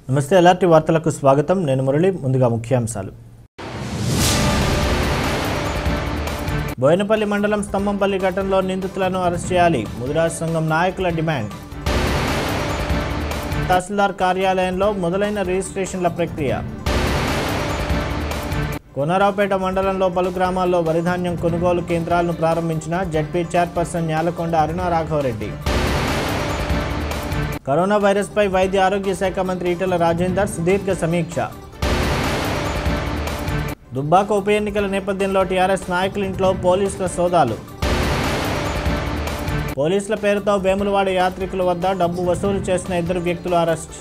నమస్తే ఎలాంటి వార్తలకు స్వాగతం నేను మురళి ముందుగా ముఖ్యాంశాలు బోయినపల్లి మండలం స్తంభంపల్లి ఘటనలో నిందితులను అరెస్ట్ చేయాలి ముదిరాజ్ సంఘం నాయకుల డిమాండ్ తహసీల్దార్ కార్యాలయంలో మొదలైన రిజిస్ట్రేషన్ల ప్రక్రియ కోనరావుపేట మండలంలో పలు గ్రామాల్లో వరిధాన్యం కొనుగోలు కేంద్రాలను ప్రారంభించిన ZP chairperson Nyalakonda Aruna Raghavareddy corona వైరస్పై వైద్య ఆరోగ్య శాఖ మంత్రి ఈటెల రాజేందర్ సుదీర్ఘ సమీక్ష దుబ్బాక ఉప ఎన్నికల నేపథ్యంలో టీఆర్ఎస్ నాయకుల ఇంట్లో పోలీసుల సోదాలు పోలీసుల పేరుతో వేములవాడ యాత్రికుల వద్ద డబ్బు వసూలు చేసిన ఇద్దరు వ్యక్తులు అరెస్ట్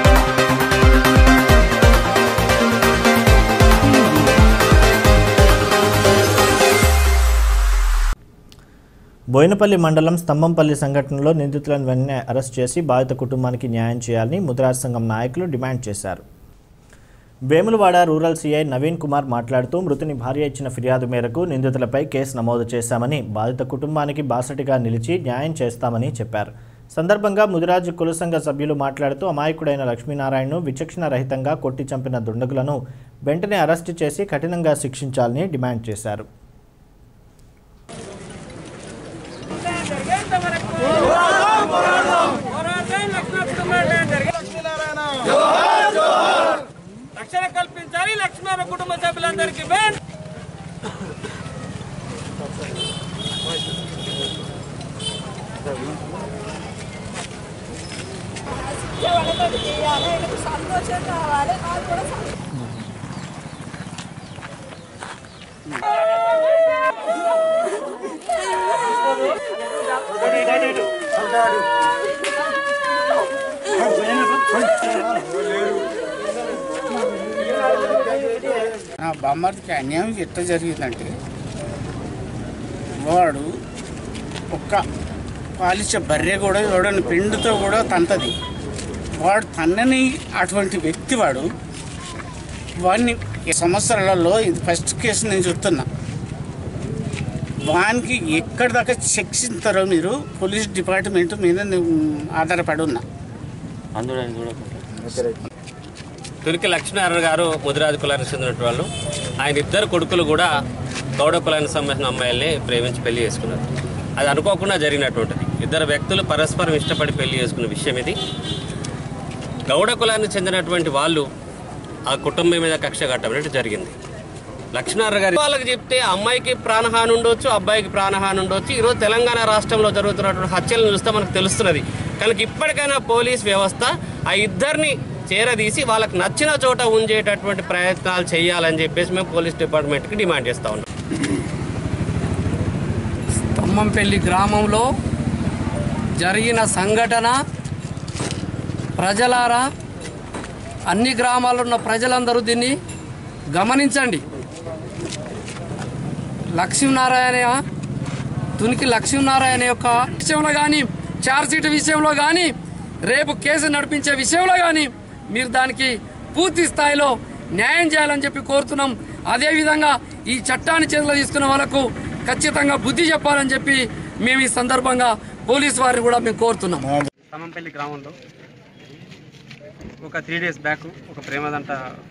బోయినపల్లి మండలం స్తంభంపల్లి సంఘటనలో నిందితులను వెంటనే అరెస్ట్ చేసి బాధిత కుటుంబానికి న్యాయం చేయాలని ముద్రాజ్ సంఘం నాయకులు డిమాండ్ చేశారు వేములవాడ రూరల్ సీఐ నవీన్ కుమార్ మాట్లాడుతూ మృతుని భార్య ఇచ్చిన ఫిర్యాదు మేరకు నిందితులపై కేసు నమోదు చేశామని బాధిత కుటుంబానికి బాసటిగా నిలిచి న్యాయం చేస్తామని చెప్పారు సందర్భంగా ముదిరాజు కుల సంఘ సభ్యులు మాట్లాడుతూ అమాయకుడైన లక్ష్మీనారాయణను విచక్షణ రహితంగా కొట్టి చంపిన దుండగులను వెంటనే అరెస్టు చేసి కఠినంగా శిక్షించాలని డిమాండ్ చేశారు రక్షణ కల్పించాలి లక్ష్మణ కుటుంబ సభ్యులందరికీ వెంట వాళ్ళతో చేయాలి ఆయనకు సంతోషం కావాలి నాకు కూడా సంతోషం నా బామ్మర్దికి అన్యాయం ఎట్లా జరిగిందంటే వాడు ఒక్క పాలిచ్చే బర్రె కూడా ఎవడని పిండితో కూడా తంతది వాడు తన్నని అటువంటి వ్యక్తి వాడు వాడిని ఈ సంవత్సరాలలో ఇది ఫస్ట్ కేసు నేను చెప్తున్నా వానికి ఎక్కడి దాకా శిక్షిస్తారో మీరు పోలీస్ డిపార్ట్మెంట్ మీద నేను ఆధారపడి ఉన్నా తురికి లక్ష్మీనారాయణ గారు ముదిరాజు కులానికి చెందినటువంటి వాళ్ళు ఆయన ఇద్దరు కొడుకులు కూడా గౌడ కులానికి సంబంధించిన అమ్మాయిల్ని ప్రేమించి పెళ్లి చేసుకున్నారు అది అనుకోకుండా జరిగినటువంటిది ఇద్దరు వ్యక్తులు పరస్పరం ఇష్టపడి పెళ్లి చేసుకున్న విషయం ఇది గౌడ కులానికి చెందినటువంటి వాళ్ళు ఆ కుటుంబం మీద కక్ష కట్టడం జరిగింది లక్ష్మీనారాయణ గారు వాళ్ళకి చెప్తే అమ్మాయికి ప్రాణహాని ఉండొచ్చు అబ్బాయికి ప్రాణహాని ఉండొచ్చు ఈరోజు తెలంగాణ రాష్ట్రంలో జరుగుతున్నటువంటి హత్యలను చూస్తే మనకు తెలుస్తున్నది కనుక ఇప్పటికైనా పోలీస్ వ్యవస్థ ఆ ఇద్దరిని చేరదీసి వాళ్ళకి నచ్చిన చోట ఉంచేటటువంటి ప్రయత్నాలు చేయాలని చెప్పేసి మేము పోలీస్ డిపార్ట్మెంట్కి డిమాండ్ చేస్తా ఉన్నాం స్తంభంపల్లి గ్రామంలో జరిగిన సంఘటన ప్రజలారా అన్ని గ్రామాల్లో ఉన్న ప్రజలందరూ దీన్ని గమనించండి లక్ష్మీనారాయణ తునికి లక్ష్మీనారాయణ యొక్క విషయంలో కానీ చార్జ్షీట్ విషయంలో కానీ రేపు కేసు నడిపించే విషయంలో కానీ మీరు దానికి పూర్తి స్థాయిలో న్యాయం చేయాలని చెప్పి కోరుతున్నాం అదేవిధంగా ఈ చట్టాన్ని చేతిలో తీసుకున్న వాళ్ళకు ఖచ్చితంగా బుద్ధి చెప్పాలని చెప్పి మేము ఈ సందర్భంగా పోలీస్ వారిని కూడా మేము కోరుతున్నాం తమంపల్లి గ్రామంలో ఒక త్రీ డేస్ బ్యాక్ ఒక ప్రేమదంట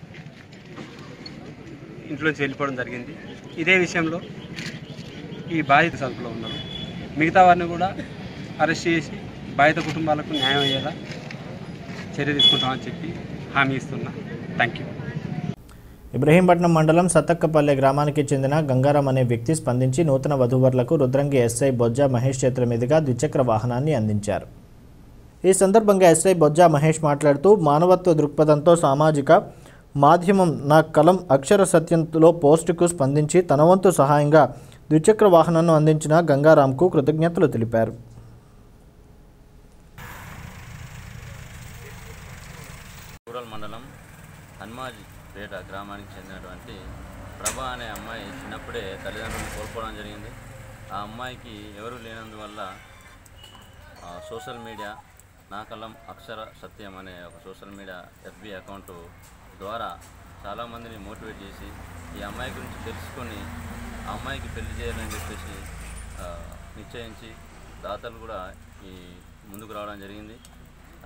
ఇంట్లోంచి వెళ్ళిపోవడం జరిగింది ఇదే విషయంలో ఈ బాధిత సరుకులో ఉన్నారు మిగతా వారిని కూడా అరెస్ట్ చేసి బాధిత కుటుంబాలకు న్యాయం అయ్యేలా చర్య తీసుకుంటామని చెప్పి హామీ ఇస్తున్నా థ్యాంక్ యూ ఇబ్రహీంపట్నం మండలం సత్తక్కపల్లె గ్రామానికి చెందిన గంగారాం అనే వ్యక్తి స్పందించి నూతన వధూవరులకు రుద్రంగి ఎస్ఐ బొజ్జా మహేష్ చేతుల మీదుగా ద్విచక్ర వాహనాన్ని అందించారు ఈ సందర్భంగా ఎస్ఐ బొజ్జా మహేష్ మాట్లాడుతూ మానవత్వ దృక్పథంతో సామాజిక మాధ్యమం నా కలం అక్షర సత్యంలో పోస్టుకు స్పందించి తన వంతు సహాయంగా ద్విచక్ర వాహనాన్ని అందించిన గంగారాంకు కృతజ్ఞతలు తెలిపారు రూరల్ మండలం హనుమాజిపేట గ్రామానికి చెందినటువంటి ప్రభా అనే అమ్మాయి చిన్నప్పుడే తల్లిదండ్రులను కోల్పోవడం జరిగింది ఆ అమ్మాయికి ఎవరు లేనందువల్ల ఆ, సోషల్ మీడియా నా కలం అక్షర సత్యం అనే ఒక సోషల్ మీడియా ఎఫ్బి అకౌంట్ ద్వారా చాలామందిని మోటివేట్ చేసి ఈ అమ్మాయి గురించి తెలుసుకొని ఆ అమ్మాయికి పెళ్లి చేయాలని చెప్పేసి ఆ, నిశ్చయించి దాతలు కూడా ఈ ముందుకు రావడం జరిగింది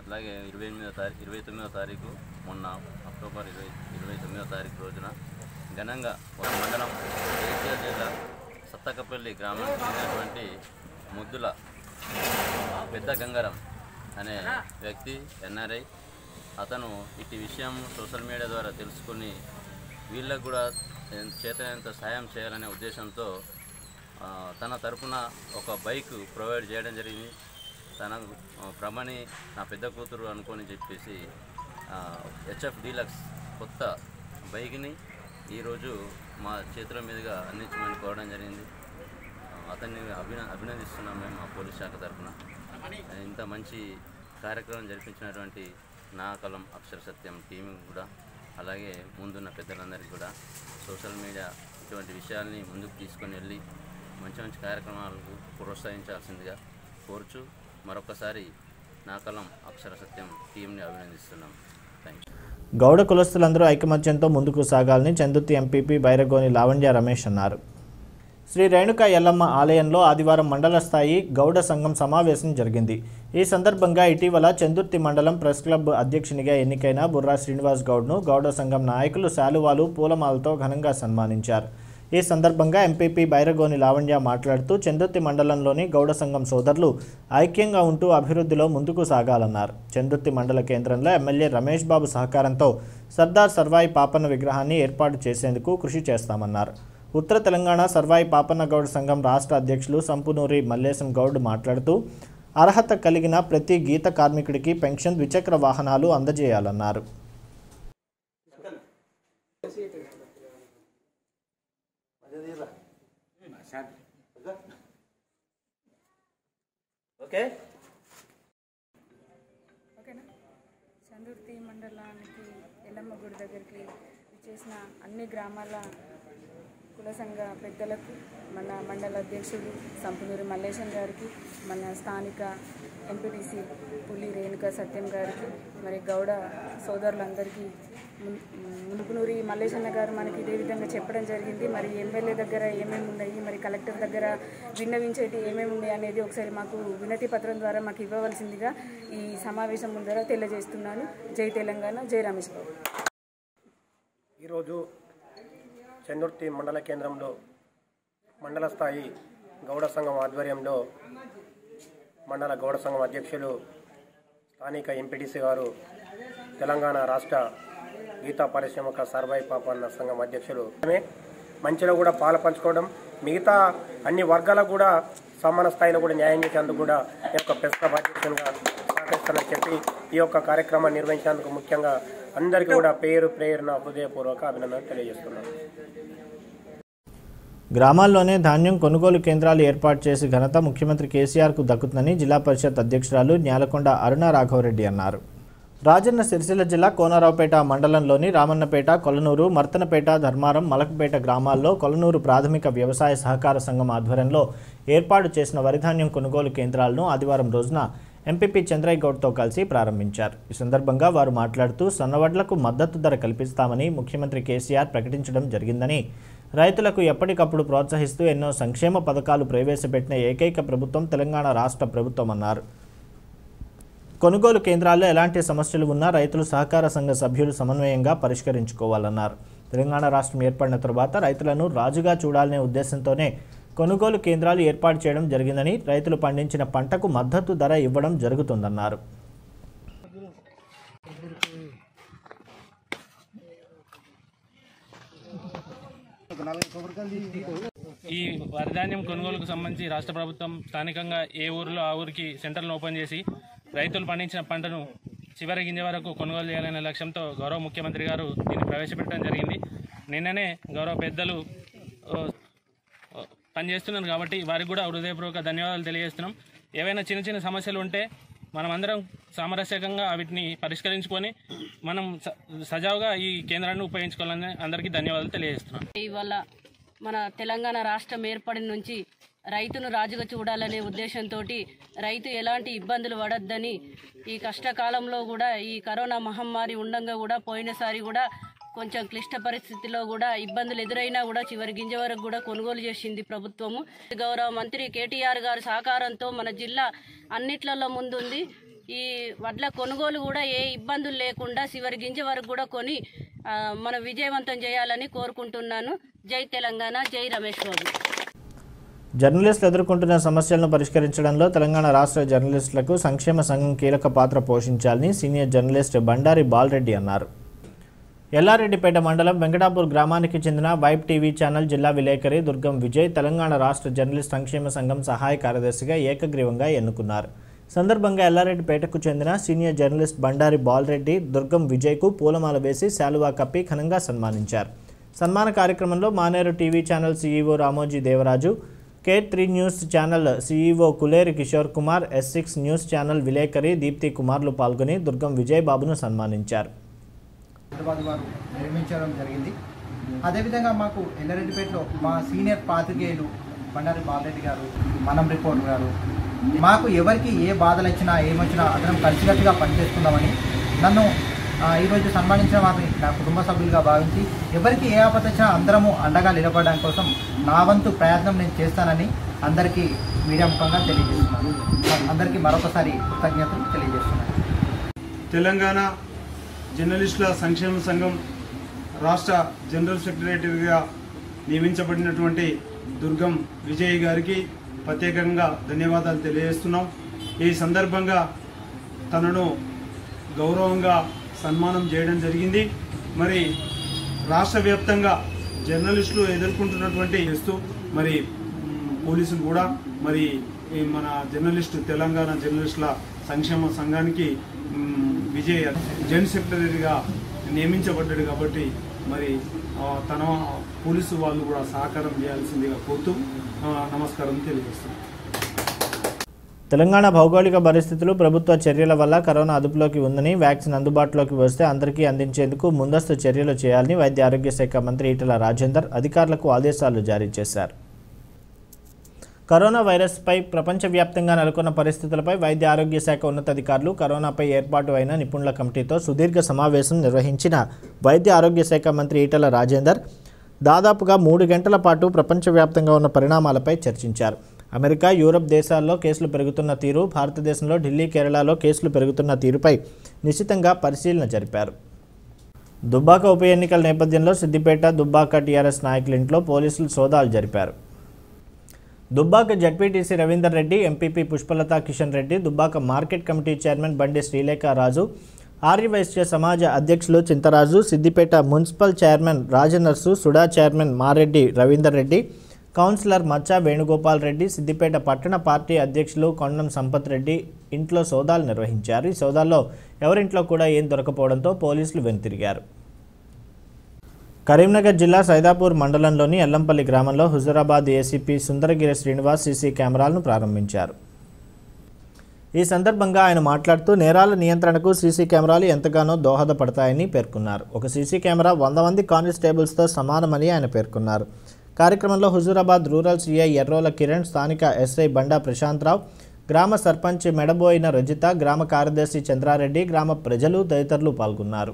అట్లాగే ఇరవై ఎనిమిదో తారీఖు ఇరవై తొమ్మిదో తారీఖు మొన్న అక్టోబర్ ఇరవై ఇరవై తొమ్మిదో తారీఖు రోజున ఘనంగా ఒక మండలం జగిత్యాల జిల్లా సత్తకపల్లి గ్రామానికి చెందినటువంటి ముద్దుల పెద్ద గంగారం అనే వ్యక్తి ఎన్ఆర్ఐ అతను ఇటు విషయం సోషల్ మీడియా ద్వారా తెలుసుకుని వీళ్ళకు కూడా ఎంత- చేతనంత సాయం చేయాలనే ఉద్దేశంతో ఆ, తన తరపున ఒక బైక్ ప్రొవైడ్ చేయడం జరిగింది తన ఆ, ప్రభని నా పెద్ద కూతురు అనుకొని చెప్పేసి హెచ్ఎఫ్ డీలక్స్ కొత్త బైక్ని ఈరోజు మా చేతుల మీదుగా అందించమని కోరడం జరిగింది ఆ, అతన్ని అభిన అభినందిస్తున్నాం మేము మా పోలీస్ శాఖ తరఫున ఇంత మంచి కార్యక్రమం జరిపించినటువంటి నా కలం అక్షర సత్యం టీం కూడా అలాగే ముందున్న పెద్దలందరికీ కూడా సోషల్ మీడియా ఇటువంటి విషయాల్ని ముందుకు తీసుకొని వెళ్ళి మంచి మంచి కార్యక్రమాలకు ప్రోత్సహించాల్సిందిగా కోరుచు మరొకసారి నా కలం అక్షర సత్యం టీంని అభినందిస్తున్నాం థ్యాంక్ యూ గౌడ కులస్తులందరూ ఐకమత్యంతో ముందుకు సాగాలని చందుర్తి ఎంపీపీ బైరగోని లావణ్య రమేష్ అన్నారు శ్రీ రేణుక ఎల్లమ్మ ఆలయంలో ఆదివారం మండల స్థాయి గౌడ సంఘం సమావేశం జరిగింది ఈ సందర్భంగా ఇటీవల చందుర్తి మండలం ప్రెస్ క్లబ్ అధ్యక్షునిగా ఎన్నికైన బుర్రా శ్రీనివాస్ గౌడ్ను గౌడ సంఘం నాయకులు శాలువాలు పూలమాలతో ఘనంగా సన్మానించారు ఈ సందర్భంగా ఎంపీపీ బైరగోని లావణ్య మాట్లాడుతూ చందుర్తి మండలంలోని గౌడ సంఘం సోదరులు ఐక్యంగా ఉంటూ అభివృద్ధిలో ముందుకు సాగాలన్నారు చందుర్తి మండల కేంద్రంలో ఎమ్మెల్యే రమేష్ బాబు సహకారంతో సర్దార్ సర్వాయి పాపన్న విగ్రహాన్ని ఏర్పాటు చేసేందుకు కృషి చేస్తామన్నారు ఉత్తర తెలంగాణ సర్వాయి పాపన్న గౌడ్ సంఘం రాష్ట్ర అధ్యక్షులు సంపునూరి మల్లేశం గౌడ్ మాట్లాడుతూ అర్హత కలిగిన ప్రతి గీత కార్మికుడికి పెన్షన్ ద్విచక్ర వాహనాలు అందజేయాలన్నారు ఓకేనా చందుర్తి మండలానికి ఎల్లమ్మ గుడి దగ్గరికి చేసిన అన్ని గ్రామాల కుల సంఘ పెద్దలకు మన మండల అధ్యక్షుడు సంపునూరి మల్లేశం గారికి మన స్థానిక ఎంపీటీసీ పులి రేణుక సత్యం గారికి మరి గౌడ సోదరులందరికీ మున్- మునుపునూరి మల్లేశన్న గారు మనకి ఇదే విధంగా చెప్పడం జరిగింది మరి ఎమ్మెల్యే దగ్గర ఏమేమి ఉన్నాయి మరి కలెక్టర్ దగ్గర విన్నవించేటి ఏమేమి ఉన్నాయి అనేది ఒకసారి మాకు వినతి పత్రం ద్వారా మాకు ఇవ్వవలసిందిగా ఈ సమావేశం ముందర తెలియజేస్తున్నాను జై తెలంగాణ జై రమేష్ బాబు ఈరోజు చందుర్తి మండల కేంద్రంలో మండల స్థాయి గౌడ సంఘం ఆధ్వర్యంలో మండల గౌడ సంఘం అధ్యక్షులు స్థానిక ఎంపీటీసీ గారు తెలంగాణ రాష్ట్ర గీతా పారిశ్రామిక సర్వాయి పాపన్న సంఘం అధ్యక్షులు ఆమె మంచిలో కూడా పాలు పంచుకోవడం మిగతా అన్ని వర్గాలకు కూడా సమాన స్థాయిలో కూడా న్యాయం చేసేందుకు కూడా ఈ యొక్క ప్రెస్ క్లబ్ అధ్యక్షునిగా సహకరిస్తానని చెప్పి ఈ యొక్క కార్యక్రమాన్ని నిర్వహించేందుకు ముఖ్యంగా అందరికీ కూడా పేరు ప్రేరణ హృదయపూర్వక అభినందనలు తెలియజేస్తున్నాను గ్రామాల్లోనే ధాన్యం కొనుగోలు కేంద్రాలు ఏర్పాటు చేసి ఘనత ముఖ్యమంత్రి కేసీఆర్కు దక్కుతుందని జిల్లా పరిషత్ అధ్యక్షురాలు న్యాలకొండ అరుణ రాఘవరెడ్డి అన్నారు రాజన్న సిరిసిల్ల జిల్లా కోనరావుపేట మండలంలోని రామన్నపేట కొలనూరు మర్తనపేట ధర్మారం మలకపేట గ్రామాల్లో కొలనూరు ప్రాథమిక వ్యవసాయ సహకార సంఘం ఆధ్వర్యంలో ఏర్పాటు చేసిన వరిధాన్యం కొనుగోలు కేంద్రాలను ఆదివారం రోజున ఎంపీపీ చంద్రయ్య గౌడ్తో కలిసి ప్రారంభించారు ఈ సందర్భంగా వారు మాట్లాడుతూ సన్నవడ్లకు మద్దతు ధర కల్పిస్తామని ముఖ్యమంత్రి కేసీఆర్ ప్రకటించడం జరిగిందని రైతులకు ఎప్పటికప్పుడు ప్రోత్సహిస్తూ ఎన్నో సంక్షేమ పథకాలు ప్రవేశపెట్టిన ఏకైక ప్రభుత్వం తెలంగాణ రాష్ట్ర ప్రభుత్వం అన్నారు కొనుగోలు కేంద్రాల్లో ఎలాంటి సమస్యలు ఉన్నా రైతులు సహకార సంఘ సభ్యులు సమన్వయంగా పరిష్కరించుకోవాలన్నారు తెలంగాణ రాష్ట్రం ఏర్పడిన తరువాత రైతులను రాజుగా చూడాలనే ఉద్దేశంతోనే కొనుగోలు కేంద్రాలు ఏర్పాటు చేయడం జరిగిందని రైతులు పండించిన పంటకు మద్దతు ధర ఇవ్వడం జరుగుతుందన్నారు ఈ వరిధాన్యం కొనుగోలుకు సంబంధించి రాష్ట్ర ప్రభుత్వం స్థానికంగా ఏ ఊరిలో ఆ ఊరికి సెంటర్లను ఓపెన్ చేసి రైతులు పండించిన పంటను చివరి గింజ వరకు కొనుగోలు చేయాలనే లక్ష్యంతో గౌరవ ముఖ్యమంత్రి గారు దీన్ని ప్రవేశపెట్టడం జరిగింది నిన్ననే గౌరవ పెద్దలు ఓ, ఓ, పనిచేస్తున్నారు కాబట్టి వారికి కూడా హృదయపూర్వక ధన్యవాదాలు తెలియజేస్తున్నాం ఏవైనా చిన్న చిన్న సమస్యలు ఉంటే మనమందరం సామరస్యకంగా వీటిని పరిష్కరించుకొని మనం స- సజావుగా ఈ కేంద్రాన్ని ఉపయోగించుకోవాలని అందరికీ ధన్యవాదాలు తెలియజేస్తున్నాం ఇవాళ మన తెలంగాణ రాష్ట్రం ఏర్పడిన నుంచి రైతును రాజుగా చూడాలనే ఉద్దేశంతో రైతు ఎలాంటి ఇబ్బందులు పడొద్దని ఈ కష్టకాలంలో కూడా ఈ కరోనా మహమ్మారి ఉండంగా కూడా పోయినసారి కూడా కొంచెం క్లిష్ట పరిస్థితిలో కూడా ఇబ్బందులు ఎదురైనా కూడా చివరి గింజ వరకు కూడా కొనుగోలు చేసింది ప్రభుత్వము గౌరవ మంత్రి కేటీఆర్ గారి సహకారంతో మన జిల్లా అన్నిట్లలో ముందుంది ఈ వడ్ల కొనుగోలు కూడా ఏ ఇబ్బందులు లేకుండా చివరి గింజ వరకు కూడా కొని ఆ, మన విజయవంతం చేయాలని కోరుకుంటున్నాను జై తెలంగాణ జై రమేష్ బాబు జర్నలిస్టులు ఎదుర్కొంటున్న సమస్యలను పరిష్కరించడంలో తెలంగాణ రాష్ట్ర జర్నలిస్టులకు సంక్షేమ సంఘం కీలక పాత్ర పోషించాలని సీనియర్ జర్నలిస్ట్ బండారి బాలరెడ్డి అన్నారు ఎల్లారెడ్డిపేట మండలం వెంకటాపూర్ గ్రామానికి చెందిన వైబ్ టీవీ ఛానల్ జిల్లా విలేకరి దుర్గం విజయ్ తెలంగాణ రాష్ట్ర జర్నలిస్ట్ సంక్షేమ సంఘం సహాయ కార్యదర్శిగా ఏకగ్రీవంగా ఎన్నుకున్నారు సందర్భంగా ఎల్లారెడ్డిపేటకు చెందిన సీనియర్ జర్నలిస్ట్ బండారి బాలరెడ్డి దుర్గం విజయ్కు పూలమాల వేసి శాలువా కప్పి ఘనంగా సన్మానించారు సన్మాన కార్యక్రమంలో Maneru TV channel CEO Ramoji Devaraju K three news channel CEO Kuleri Kishore Kumar S six news channel విలేకరి దీప్తి కుమార్లు పాల్గొని దుర్గం విజయ్ బాబును సన్మానించారు హైదరాబాద్ వారు నిర్మించడం జరిగింది అదేవిధంగా మాకు ఎల్లారెడ్డిపేటలో మా సీనియర్ పాత్రికేయులు బండారి బాలరెడ్డి గారు మనం రిపోర్టర్ గారు మాకు ఎవరికి ఏ బాధలు వచ్చినా ఏమొచ్చినా అందరం కలిసికట్టుగా పనిచేస్తున్నామని నన్ను ఆ, ఈరోజు సన్మానించిన వారిని నా కుటుంబ సభ్యులుగా భావించి ఎవరికి ఏ ఆపద వచ్చినా అందరము అండగా నిలబడడానికి కోసం నా వంతు ప్రయత్నం నేను చేస్తానని అందరికీ మీడియా ముఖంగా తెలియజేస్తున్నాను అందరికీ మరొకసారి కృతజ్ఞతలు తెలియజేస్తున్నాను తెలంగాణ జర్నలిస్టుల సంక్షేమ సంఘం రాష్ట్ర జనరల్ సెక్రటరీగా నియమించబడినటువంటి దుర్గం విజయ్ గారికి ప్రత్యేకంగా ధన్యవాదాలు తెలియజేస్తున్నాం ఈ సందర్భంగా తనను గౌరవంగా సన్మానం చేయడం జరిగింది మరి రాష్ట్ర వ్యాప్తంగా జర్నలిస్టులు ఎదుర్కొంటున్నటువంటి చేస్తూ మరి మ్, పోలీసులు కూడా మరి ఈ మన జర్నలిస్టు తెలంగాణ జర్నలిస్టుల సంక్షేమ సంఘానికి మ్, విజయ్ జన్ సెక్రటరీగా నియమించబడ్డాడు కాబట్టి మరి ఆ, తన పోలీసు వాళ్ళు కూడా సహకారం చేయాల్సిందిగా కోరుతూ ఆ, నమస్కారం తెలియజేస్తున్నాను తెలంగాణ భౌగోళిక పరిస్థితులు ప్రభుత్వ చర్యల వల్ల కరోనా అదుపులోకి ఉందని వ్యాక్సిన్ అందుబాటులోకి వస్తే అందరికీ అందించేందుకు ముందస్తు చర్యలు చేయాలని వైద్య ఆరోగ్య శాఖ మంత్రి ఈటల రాజేందర్ అధికారులకు ఆదేశాలు జారీ చేశారు కరోనా వైరస్పై ప్రపంచవ్యాప్తంగా నెలకొన్న పరిస్థితులపై వైద్య ఆరోగ్య శాఖ ఉన్నతాధికారులు కరోనాపై ఏర్పాటు అయిన నిపుణుల కమిటీతో సుదీర్ఘ సమావేశం నిర్వహించిన వైద్య ఆరోగ్య శాఖ మంత్రి ఈటల రాజేందర్ దాదాపుగా మూడు గంటల పాటు ప్రపంచవ్యాప్తంగా ఉన్న పరిణామాలపై చర్చించారు అమెరికా యూరప్ దేశాల్లో కేసులు పెరుగుతున్న తీరు భారతదేశంలో ఢిల్లీ కేరళలో కేసులు పెరుగుతున్న తీరుపై నిశితంగా పరిశీలన జరిపారు దుబ్బాక ఉప ఎన్నికల నేపథ్యంలో సిద్దిపేట దుబ్బాక టీఆర్ఎస్ నాయకుల ఇంట్లో పోలీసులు సోదాలు జరిపారు Dubbaka ZPTC Ravinder Reddy MPP Pushpalatha Kishan Reddy Dubbaka market committee chairman Bandi Srilekha Raju Aryavaishya సమాజ అధ్యక్షులు Chintaraju Siddipet municipal chairman Rajanarsu SUDA chairman Mareddy Ravinder Reddy councillor Maccha Venugopal Reddy Siddipet పట్టణ పార్టీ అధ్యక్షులు కొండం సంపత్ రెడ్డి ఇంట్లో సోదాలు నిర్వహించారు ఈ సోదాల్లో ఎవరింట్లో కూడా ఏం దొరకపోవడంతో పోలీసులు వెనుతిరిగారు కరీంనగర్ జిల్లా సైదాపూర్ మండలంలోని ఎల్లంపల్లి గ్రామంలో హుజురాబాద్ ఏసీపీ సుందరగిరి శ్రీనివాస్ సీసీ కెమెరాలను ప్రారంభించారు ఈ సందర్భంగా ఆయన మాట్లాడుతూ నేరాల నియంత్రణకు సీసీ కెమెరాలు ఎంతగానో దోహదపడతాయని పేర్కొన్నారు ఒక సీసీ కెమెరా వంద మంది కానిస్టేబుల్స్తో సమానమని ఆయన పేర్కొన్నారు కార్యక్రమంలో హుజూరాబాద్ రూరల్ సీఐ ఎర్రోల కిరణ్ స్థానిక ఎస్ఐ బండా ప్రశాంతరావు గ్రామ సర్పంచ్ మెడబోయిన రజిత గ్రామ కార్యదర్శి చంద్రారెడ్డి గ్రామ ప్రజలు తదితరులు పాల్గొన్నారు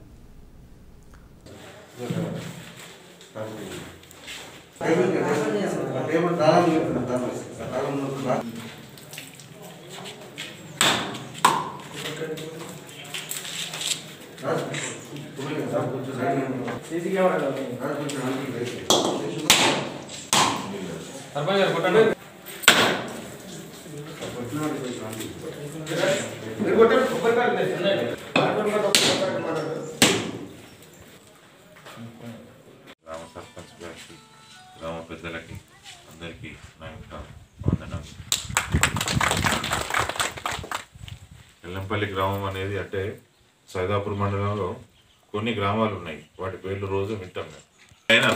గ్రామ సర్పంచ్ గారికి గ్రామ పెద్దలకి అందరికీ నా యొక్క వందనాలు ఎల్లంపల్లి గ్రామం అనేది అంటే సైదాపూర్ మండలంలో కొన్ని గ్రామాలు ఉన్నాయి వాటి పేర్లు రోజు వింటాం మేము అయినా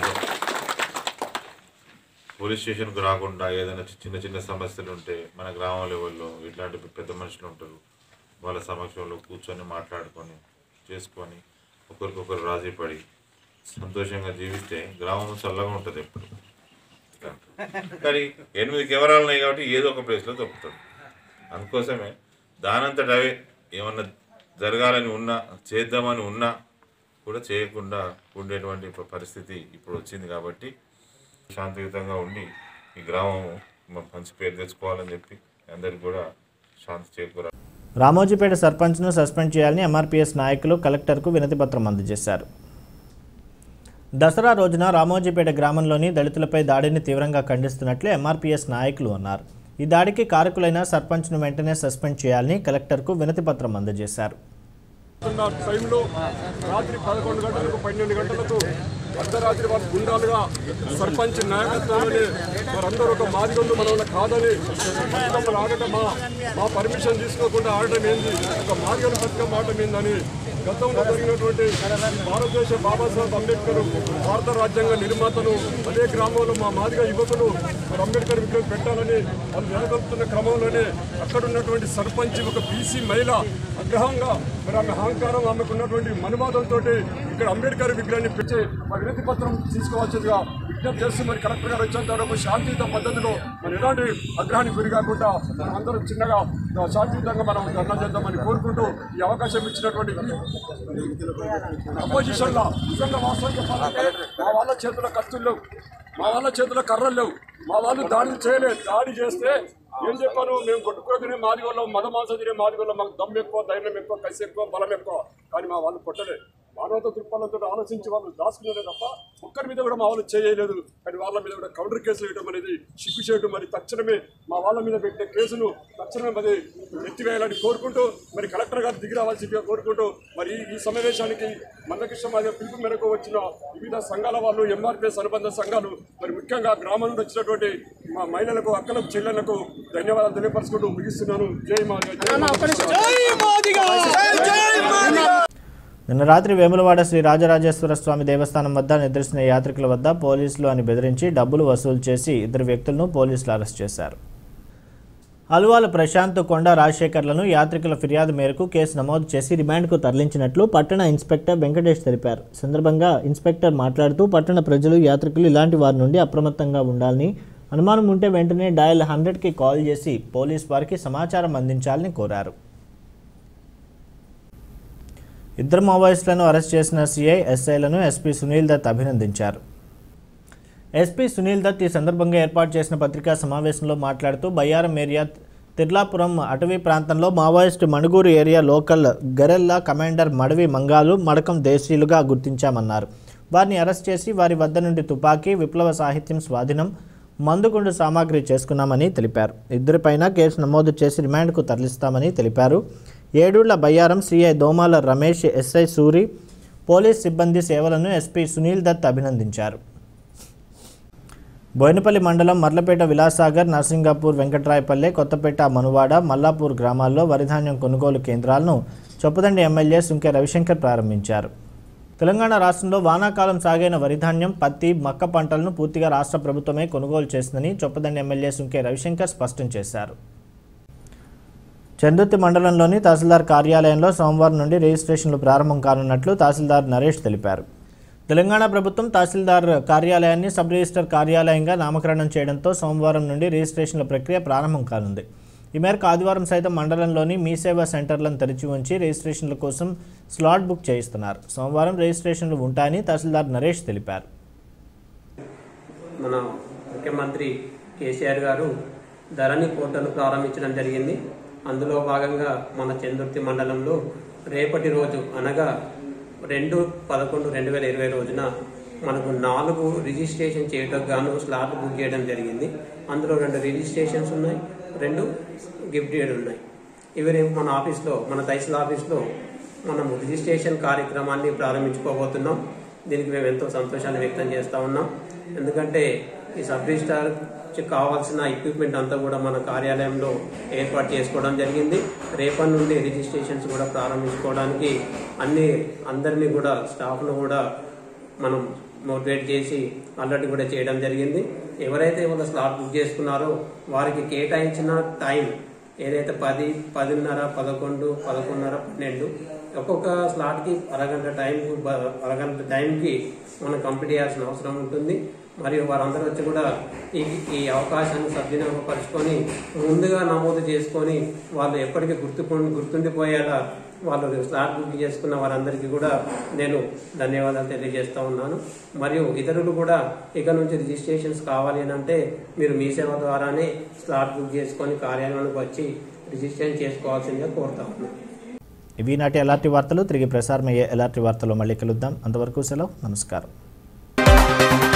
పోలీస్ స్టేషన్కు రాకుండా ఏదైనా చిన్న చిన్న సమస్యలు ఉంటే మన గ్రామం లెవెల్లో ఇట్లాంటి పెద్ద మనుషులు ఉంటారు వాళ్ళ సమక్షంలో కూర్చొని మాట్లాడుకొని చేసుకొని ఒకరికొకరు రాజీ పడి సంతోషంగా జీవిస్తే గ్రామం చల్లగా ఉంటుంది ఎప్పుడు కానీ ఎనిమిది కెమెరాలు ఉన్నాయి కాబట్టి ఏదో ఒక ప్లేస్లో దొరుకుతుంది అందుకోసమే దానంతట అవే ఏమన్నా జరగాలని ఉన్నా చేద్దామని ఉన్నా కూడా చేయకుండా ఉండేటువంటి ప- పరిస్థితి ఇప్పుడు వచ్చింది కాబట్టి శాంతియుతంగా ఉండి ఈ గ్రామం మ- మంచి పేరు తెచ్చుకోవాలని చెప్పి అందరికి కూడా శాంతి చేకూర రామోజీపేట సర్పంచ్ను సస్పెండ్ చేయాలని ఎంఆర్పీఎస్ నాయకులు కలెక్టర్కు వినతిపత్రం అందజేశారు దసరా రోజున రామోజీపేట గ్రామంలోని దళితులపై దాడిని తీవ్రంగా ఖండిస్తున్నట్లు ఎంఆర్పీఎస్ నాయకులు అన్నారు ఈ దాడికి కారకులైన సర్పంచ్ను వెంటనే సస్పెండ్ చేయాలని కలెక్టర్కు వినతిపత్రం అందజేశారు ఉన్న టైంలో రాత్రి పదకొండు గంటలకు పన్నెండు గంటలకు అర్ధరాత్రి వారు గుండాలుగా సర్పంచ్ నాయకత్వంలోనే వారందరూ ఒక మాదిగొందు మనల్ని కాదని బతుకమ్మలు ఆడటం మా మా పర్మిషన్ తీసుకోకుండా ఆడటం ఏంది ఒక మాదిగల బతుకమ్మ ఆడటం ఏందని గతంలో జరిగినటువంటి భారతదేశ బాబాసాహెబ్ అంబేద్కర్ భారత రాజ్యాంగ నిర్మాతలు అదే గ్రామంలో మా మాదిగ యువకులు మరి అంబేద్కర్ విగ్రహం పెట్టాలని వాళ్ళు నెలకొల్పుతున్న క్రమంలోనే అక్కడ ఉన్నటువంటి సర్పంచ్ ఒక బీసీ మహిళ అగ్రహంగా మరి ఆమె అహంకారం ఆమెకు ఉన్నటువంటి మనవాదంతో ఇక్కడ అంబేద్కర్ విగ్రహాన్ని పెంచి మా వినతి పత్రం తీసుకోవాల్సిందిగా విజ్ఞప్తి చేస్తూ మరి కలెక్టర్ గారు వచ్చేంత వరకు శాంతియుత పద్ధతిలో మరి ఎలాంటి అగ్రహానికి గురి కాకుండా మనం అందరం చిన్నగా శాంతియుతంగా మనం ధర్నా చేద్దామని కోరుకుంటూ ఈ అవకాశం ఇచ్చినటువంటి అపోజిషన్ లో నిజంగా వాస్తవం చెప్పాలంటే మా వాళ్ళ చేతుల కత్తులు లేవు మా వాళ్ళ చేతుల కర్రలు లేవు మా వాళ్ళు దాడి చేయలేదు దాడి చేస్తే ఏం చెప్పాను మేము కొట్టుకుని తినే మాదిగోళ్ళం మద మాంసం తినే మాదిగోళ్ళం మాకు దమ్ ఎక్కువ ధైర్యం ఎక్కువ కసి ఎక్కువ బలం ఎక్కువ కానీ మా వాళ్ళు కొట్టలేదు మానవత దృక్పథంతో ఆలోచించి వాళ్ళు దాచుకున్నారే తప్ప ఒక్కరి మీద కూడా మా వాళ్ళు చేయలేదు కానీ వాళ్ళ మీద కూడా కౌంటర్ కేసులు వేయడం అనేది సిగ్గు చేయడం మరి తక్షణమే మా వాళ్ళ మీద పెట్టిన కేసును తక్షణమే మరి ఎత్తివేయాలని కోరుకుంటూ మరి కలెక్టర్ గారు దిగి రావాల్సిందిగా కోరుకుంటూ మరి ఈ- ఈ సమావేశానికి మందకృష్ణ మాదిగ పిలుపు మేరకు వచ్చిన వివిధ సంఘాల వాళ్ళు ఎంఆర్పిఎస్ అనుబంధ సంఘాలు మరి ముఖ్యంగా గ్రామం నుండి వచ్చినటువంటి మా మహిళలకు అక్కలకు చెల్లెలకు ధన్యవాదాలు తెలియపరుచుకుంటూ ముగిస్తున్నాను జై మాదిగ నిన్న రాత్రి వేములవాడ శ్రీ రాజరాజేశ్వర స్వామి దేవస్థానం వద్ద నిద్రిస్తున్న యాత్రికుల వద్ద పోలీసులు అని బెదిరించి డబ్బులు వసూలు చేసి ఇద్దరు వ్యక్తులను పోలీసులు అరెస్ట్ చేశారు అలువాల ప్రశాంత్ కొండ రాజశేఖర్లను యాత్రికుల ఫిర్యాదు మేరకు కేసు నమోదు చేసి రిమాండ్కు తరలించినట్లు పట్టణ ఇన్స్పెక్టర్ వెంకటేష్ తెలిపారు సందర్భంగా ఇన్స్పెక్టర్ మాట్లాడుతూ పట్టణ ప్రజలు యాత్రికులు ఇలాంటి వారి నుండి అప్రమత్తంగా ఉండాలని అనుమానం ఉంటే వెంటనే డయల్ హండ్రెడ్కి కాల్ చేసి పోలీస్ వారికి సమాచారం అందించాలని కోరారు ఇద్దరు మావోయిస్టులను అరెస్ట్ చేసిన సిఐ ఎస్ఐలను ఎస్పీ సునీల్ దత్ అభినందించారు ఎస్పీ సునీల్ దత్ ఈ సందర్భంగా ఏర్పాటు చేసిన పత్రికా సమావేశంలో మాట్లాడుతూ బయ్యారం ఏరియా తిర్లాపురం అటవీ ప్రాంతంలో Maoist Manuguru area local guerrilla commander Madavi Mangalu Madakam దేశీయులుగా గుర్తించామన్నారు వారిని అరెస్ట్ చేసి వారి వద్ద నుండి తుపాకీ విప్లవ సాహిత్యం స్వాధీనం మందుగుండు సామాగ్రి చేసుకున్నామని తెలిపారు ఇద్దరిపైన కేసు నమోదు చేసి రిమాండ్కు తరలిస్తామని తెలిపారు Edulla Bayyaram CI Domala Ramesh SI Suri police సిబ్బంది సేవలను ఎస్పీ సునీల్ దత్ అభినందించారు బోయినపల్లి మండలం మర్లపేట విలాసాగర్ నర్సింగాపూర్ వెంకట్రాయపల్లె కొత్తపేట మనువాడ మల్లాపూర్ గ్రామాల్లో వరిధాన్యం కొనుగోలు కేంద్రాలను చొప్పదండి ఎమ్మెల్యే సుంకె రవిశంకర్ ప్రారంభించారు తెలంగాణ రాష్ట్రంలో వానాకాలం సాగైన వరిధాన్యం పత్తి మక్క పంటలను పూర్తిగా రాష్ట్ర ప్రభుత్వమే కొనుగోలు చేసిందని చొప్పదండి ఎమ్మెల్యే సుంకె రవిశంకర్ స్పష్టం చేశారు చందుర్తి మండలంలోని తహసీల్దార్ కార్యాలయంలో సోమవారం నుండి రిజిస్ట్రేషన్లు ప్రారంభం కానున్నట్లు తహసీల్దార్ నరేష్ తెలిపారు తెలంగాణ ప్రభుత్వం తహసీల్దార్ కార్యాలయాన్ని సబ్ రిజిస్టర్ కార్యాలయంగా నామకరణం చేయడంతో సోమవారం నుండి రిజిస్ట్రేషన్ల ప్రక్రియ ప్రారంభం కానుంది ఈ మేరకు ఆదివారం సైతం మండలంలోని మీ సేవా సెంటర్లను తెరిచి ఉంచి రిజిస్ట్రేషన్ల కోసం స్లాట్ బుక్ చేయిస్తున్నారు సోమవారం రిజిస్ట్రేషన్లు ఉంటాయని తహసీల్దార్ నరేష్ తెలిపారు మన ముఖ్యమంత్రి కేసీఆర్ గారు ధరణి పోర్టల్ ప్రారంభించడం జరిగింది అందులో భాగంగా మన చందుర్తి మండలంలో రేపటి రోజు అనగా రెండు పదకొండు రెండు వేల ఇరవై రోజున మనకు నాలుగు రిజిస్ట్రేషన్ చేయటం గాను స్లాట్ బుక్ చేయడం జరిగింది అందులో రెండు రిజిస్ట్రేషన్స్ ఉన్నాయి రెండు గిఫ్ట్ డేడ్ ఉన్నాయి ఇవి రేపు మన ఆఫీస్లో మన తహసీల్ ఆఫీస్లో మనం రిజిస్ట్రేషన్ కార్యక్రమాన్ని ప్రారంభించుకోబోతున్నాం దీనికి మేము ఎంతో సంతోషాన్ని వ్యక్తం చేస్తా ఉన్నాం ఎందుకంటే ఈ సబ్ రిజిస్టార్ కావాల్సిన ఎక్విప్మెంట్ అంతా కూడా మన కార్యాలయంలో ఏర్పాటు చేసుకోవడం జరిగింది రేపటి నుండి రిజిస్ట్రేషన్స్ కూడా ప్రారంభించుకోవడానికి అన్ని అందరినీ కూడా స్టాఫ్ను కూడా మనం మోటివేట్ చేసి అలర్ట్ కూడా చేయడం జరిగింది ఎవరైతే వాళ్ళ స్లాట్ బుక్ చేసుకున్నారో వారికి కేటాయించిన టైం ఏదైతే పది పదిన్నర పదకొండు పదకొండున్నర పన్నెండు ఒక్కొక్క స్లాట్కి అరగంట టైం అరగంట టైంకి మనం కంప్లీట్ చేయాల్సిన అవసరం ఉంటుంది మరియు వారందరూ వచ్చి కూడా ఈ ఈ అవకాశాన్ని సద్వినియోగపరుచుకొని ముందుగా నమోదు చేసుకొని వాళ్ళు ఎప్పటికీ గుర్తు గుర్తుండిపోయేలా వాళ్ళు స్లాట్ బుక్ చేసుకున్న వారందరికీ కూడా నేను ధన్యవాదాలు తెలియజేస్తా ఉన్నాను మరియు ఇతరులు కూడా ఇక నుంచి రిజిస్ట్రేషన్స్ కావాలి అని అంటే మీరు మీ సేవ ద్వారానే స్లాట్ బుక్ చేసుకొని కార్యాలయానికి వచ్చి రిజిస్ట్రేషన్ చేసుకోవాల్సిందిగా కోరుతా ఉన్నాం ఇవి నాటి ఎలాంటి వార్తలు తిరిగి ప్రసారమయ్యే ఎలాంటి వార్తలు మళ్ళీ కలుద్దాం అంతవరకు సెలవు నమస్కారం